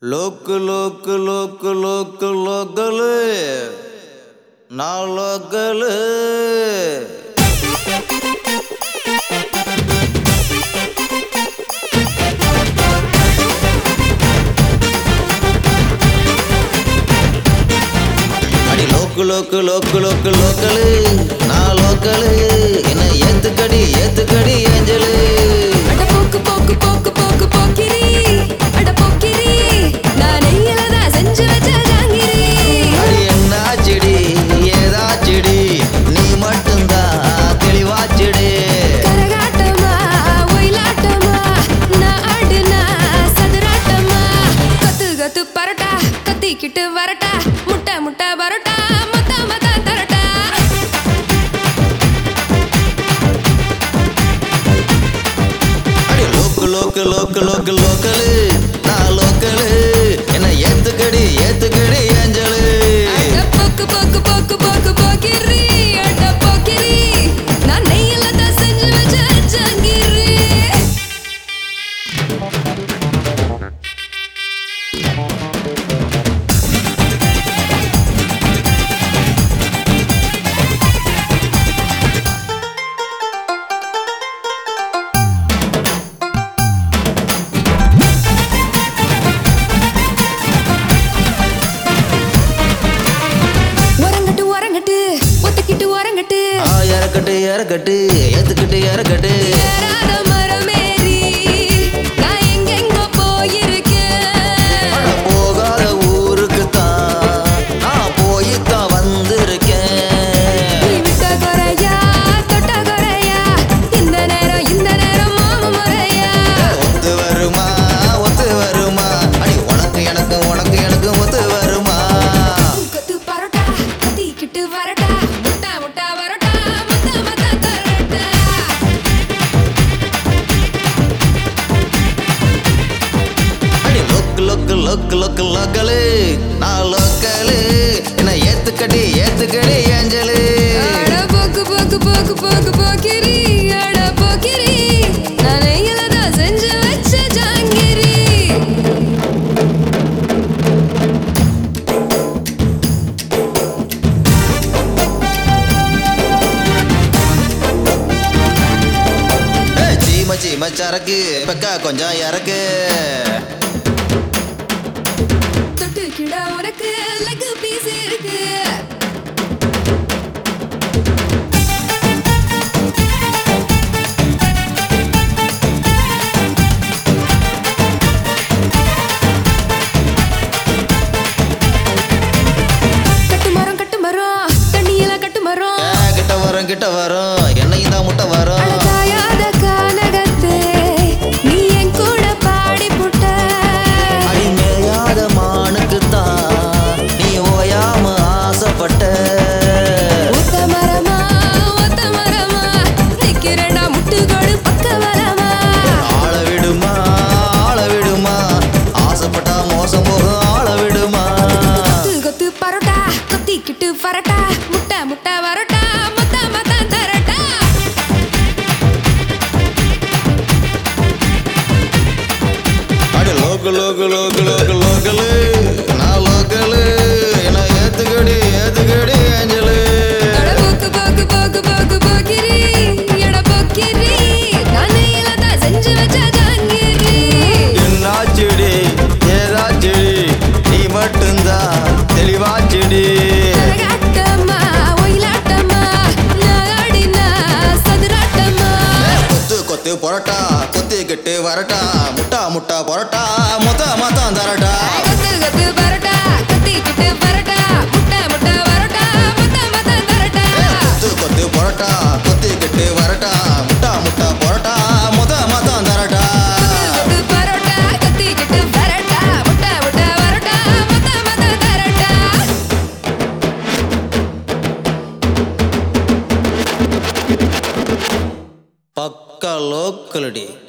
log லோக்கு லோக்கு லோக்கு லோக்கலு நான் லோக்கலு அடி லோக்கு லோக்கு லோக்கு லோக்கு லோக்கலு நான் லோக்கலு என்ன ஏத்துக்கடி ஏத்துக்கடி ஏஞ்சலு அட போக்கு போக்கு போக்கு போக்கு போக்கிரி அட போக்கிரி நான் நெய்யில தான் செஞ்சு வச்ச ஜாங்கிரி அடி என்னாச்சுடி ஏதாச்சுடி நீ மட்டும்தான் தெளிவாச்சுடி கரகாட்டமா ஒயிலாட்டமா நான் ஆடுனா சதுராட்டமா கத்து கத்து பரட்டா கத்திக்கிட்டு வரட்டா முட்டை முட்டை பரோட்டா மொத்த மொத்த தரட்டா அடி லோக்கு லோக்கு லோக்கு லோக்கு லோக்கலு நான் லோக்கலு என்ன ஏத்துக்கடி ஏத்துக்கடி ஏஞ்சலு அட போக்கு போக்கு போக்கு போக்கு போக்கிரி அட போக்கிரி நான் நெய்யில தான் செஞ்சு வச்ச ஜாங்கிரி உறங்கட்டு உறங்கட்டு ஒத்துக்கிட்டு உறங்கட்டு ஆ இறக்கட்டு இறக்கட்டு ஏத்துக்கிட்டு இறக்கட்டு ஏறாத மரமேறி நான் எங்கெங்க போயிருக்கேன் அட போகாத ஊருக்கு தான் நான் போய்த்தான் வந்திருக்கேன் நீ விட்ட குறையா தொட்ட குறையா இந்த நேரம் இந்த நேரம் மாம முறையா ஒத்து வருமா ஒத்து வருமா அடி உனக்கு எனக்கு உனக்கு எனக்கு ஒத்து வருமா கொத்து பரோட்டா கத்திக்கிட்டு வரட்டா முட்டா முட்டா வரட்டா மத்த மத்த தரட்டா அடி லொக்கு லொக்கு லொக்கு லொக்கு லோக்கலு நான் லோக்கலு என்ன ஏத்துக்கடி ஏத்துக்கடி ஏஞ்சலு அட போக்கு போக்கு போக்கு போக்கு போக்கிரி அட போக்கிரி நான் நெய்யில தான் செஞ்சு வச்ச ஜாங்கிரி ஏய், சீம சீம சரக்கு பெக்கா கொஞ்சம் இறக்கு தொட்டுக்கிட உனக்கு லெக் பீஸ் இருக்கு கட்டு மரம் கட்டு மரம் தண்ணியில கட்டு மரம் ஏ, கிட்ட வரும் கிட்ட வரும் என்னையும் தான் முட்டை வரும் அழகாயாத கானகத்தே நீ என் கூட பாடி புட்ட அடி மேயாத மானுக்கு தான் நீ ஓயாம ஆசைப்பட்ட ஒத்த மரமா ஒத்த மரமா நிக்கிறடா முட்டுகோடு பக்க வரமா ஆள விடுமா ஆள விடுமா ஆசைப்பட்டா மோசம் போகும் ஆள விடுமா கொத்து கொத்து பரோட்டா கொத்திக்கிட்டு பரோட்டா முட்டை முட்டை வரட்டா மொத்த மொத்த தரட்டா அடி லோக்கு லோக்கு லோக்கு லோக்கு லோக்கலு நான் லோக்கலு என்ன ஏத்துக்கடி ஏத்துக்கடி ஏஞ்சலு அட போக்கு போக்கு போக்கு போக்கு போக்கிரி எட போக்கிரி நான் நெய்யில தான் செஞ்சு வச்ச ஜாங்கிரி என்னாச்சுடி ஏதாச்சுடி நீ மட்டும்தான் தெளிவாச்சுடி கரகாட்டமா ஒயிலாட்டமா நாடினா சதுராட்டமா கொத்து கொத்து பொரோட்டா கொத்திக்கிட்டு வரட்டா முட்டா முட்டா பொரோட்டா மொத்த மொத்தம் தரட்டா கொத்து கொத்து பரோட்டா கத்திக்கிட்டு பரோட்டா முட்டை முட்டை பரோட்டா மொத்த மொத்த தரட்டா கொத்து கொத்து பொரோட்டா கொத்திக்கிட்டு வரட்டா முட்டா முட்டா பொரோட்டா மொத்த மொத்தம் தரட்டா கொத்து பரோட்டா கத்திக்கிட்டு பரோட்டா முட்டை முட்டை பரோட்டா மொத்த மொத்த தரட்டா பக்கா லோக்கலடி